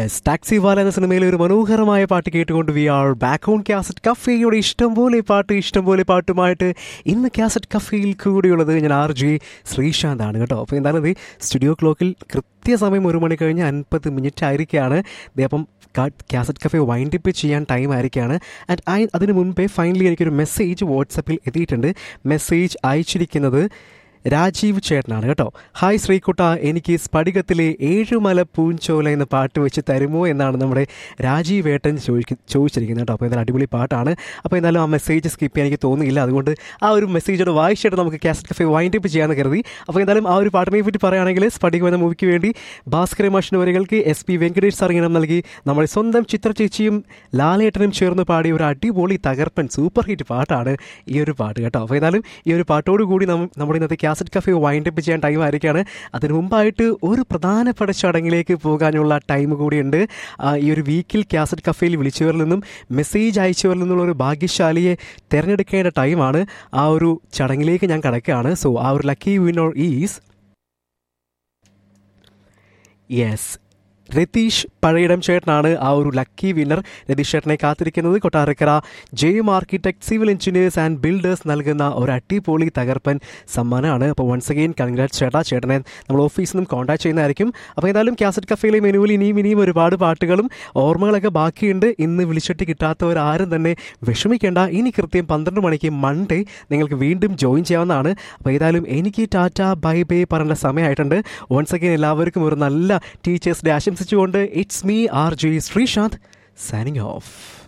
yes taxi വാല എന്ന സിനിമയിലെ ഒരു മനോഹരമായ പാട്ട് കേട്ടുകൊണ്ട് we are back on cassette കഫേയുടെ ഇഷ്ടംപോലെ പാട്ട് ഇഷ്ടംപോലെ പാട്ടുമായിട്ട് ഇന്ന് കാസറ്റ് കഫേയിൽ കൂടിയുള്ളത് ഞാൻ ആർ ജി ശ്രീശാന്ത് ആണ് കേട്ടോ അപ്പോൾ എന്തായാലും ഇത് സ്റ്റുഡിയോ ക്ലോക്കിൽ കൃത്യസമയം ഒരു മണി കഴിഞ്ഞ് അൻപത് മിനിറ്റ് ആയിരിക്കുകയാണ് ദേ അപ്പം കാസറ്റ് കഫേ വൈൻഡപ്പ് ചെയ്യാൻ ടൈം ആയിരിക്കുകയാണ് ആൻഡ് ഐ അതിന് മുൻപേ ഫൈനലി എനിക്കൊരു മെസ്സേജ് വാട്സപ്പിൽ എത്തിയിട്ടുണ്ട് മെസ്സേജ് അയച്ചിരിക്കുന്നത് രാജീവ് ചേട്ടനാണ് കേട്ടോ ഹായ് ശ്രീകുട്ട എനിക്ക് സ്ഫടികത്തിലെ ഏഴുമല പൂഞ്ചോല എന്ന പാട്ട് വെച്ച് തരുമോ എന്നാണ് നമ്മുടെ രാജീവ് ഏട്ടൻ ചോദിക്ക ചോദിച്ചിരിക്കുന്നത് കേട്ടോ അപ്പോൾ എന്തായാലും അടിപൊളി പാട്ടാണ് അപ്പോൾ എന്തായാലും ആ മെസ്സേജ് സ്കിപ്പ് ചെയ്യാൻ എനിക്ക് തോന്നുന്നില്ല അതുകൊണ്ട് ആ ഒരു മെസ്സേജോട് വായിച്ചിട്ട് നമുക്ക് കാസറ്റ് കഫേ വൈൻഡ് അപ്പ് ചെയ്യാമെന്ന് കരുതി അപ്പോൾ എന്തായാലും ആ ഒരു പാട്ടിനെ പറ്റി പറയുകയാണെങ്കിൽ സ്ഫടികം എന്ന മൂവിക്ക് വേണ്ടി ഭാസ്കര മാഷിന് വരികൾക്ക് എസ് പി വെങ്കടേഷ് സാർ ഇങ്ങനെ നൽകി നമ്മുടെ സ്വന്തം ചിത്ര ചേച്ചിയും ലാലേട്ടനും ചേർന്ന് പാടിയ ഒരു അടിപൊളി തകർപ്പൻ സൂപ്പർ ഹിറ്റ് പാട്ടാണ് ഈ ഒരു പാട്ട് കേട്ടോ അപ്പോൾ ഏതായാലും ഈ ഒരു പാട്ടോട് കൂടി നം- നമ്മുടെ ഇന്നത്തെ കാസറ്റ് കഫേ വൈൻഡ് അപ്പ് ചെയ്യാൻ ടൈം ആയിരിക്കുകയാണ് അതിന് മുമ്പായിട്ട് ഒരു പ്രധാനപ്പെട്ട ചടങ്ങിലേക്ക് പോകാനുള്ള ടൈം കൂടിയുണ്ട് ആ, ഈ ഒരു വീക്കിൽ കാസറ്റ് കഫേയിൽ വിളിച്ചവരിൽ നിന്നും മെസ്സേജ് അയച്ചവരിൽ നിന്നുള്ള ഒരു ഭാഗ്യശാലിയെ തിരഞ്ഞെടുക്കേണ്ട ടൈമാണ് ആ ഒരു ചടങ്ങിലേക്ക് ഞാൻ കടക്കുകയാണ് സോ ആ ഒരു lucky winner is yes Ratheesh Pazhayidam ചേട്ടനാണ് ആ ഒരു ലക്കി വിന്നർ രതീഷ് ചേട്ടനെ കാത്തിരിക്കുന്നത് Kottarakkara Jaim architect civil engineers and builders നൽകുന്ന ഒരു അടിപൊളി തകർപ്പൻ സമ്മാനമാണ് അപ്പോൾ വൺസ് അഗെയിൻ കൺഗ്രാറ്റ് ചേട്ടാ ചേട്ടനെ നമ്മൾ ഓഫീസിൽ നിന്നും കോൺടാക്ട് ചെയ്യുന്നതായിരിക്കും അപ്പോൾ ഏതായാലും കാസറ്റ് കഫേയിലെ മെനുവിൽ ഇനിയും ഇനിയും ഒരുപാട് പാട്ടുകളും ഓർമ്മകളൊക്കെ ബാക്കിയുണ്ട് ഇന്ന് വിളിച്ചിട്ട് കിട്ടാത്തവരാരും തന്നെ വിഷമിക്കേണ്ട ഇനി കൃത്യം പന്ത്രണ്ട് മണിക്ക് മൺഡേ നിങ്ങൾക്ക് വീണ്ടും ജോയിൻ ചെയ്യാവുന്നതാണ് അപ്പോൾ ഏതായാലും എനിക്ക് ടാറ്റ ബൈ ബൈ പറയേണ്ട സമയമായിട്ടുണ്ട് വൺസ് അഗെയിൻ എല്ലാവർക്കും ഒരു നല്ല ടീച്ചേഴ്സ് ഡേ ആശംസിച്ചുകൊണ്ട് it's me R J Sreesanth signing of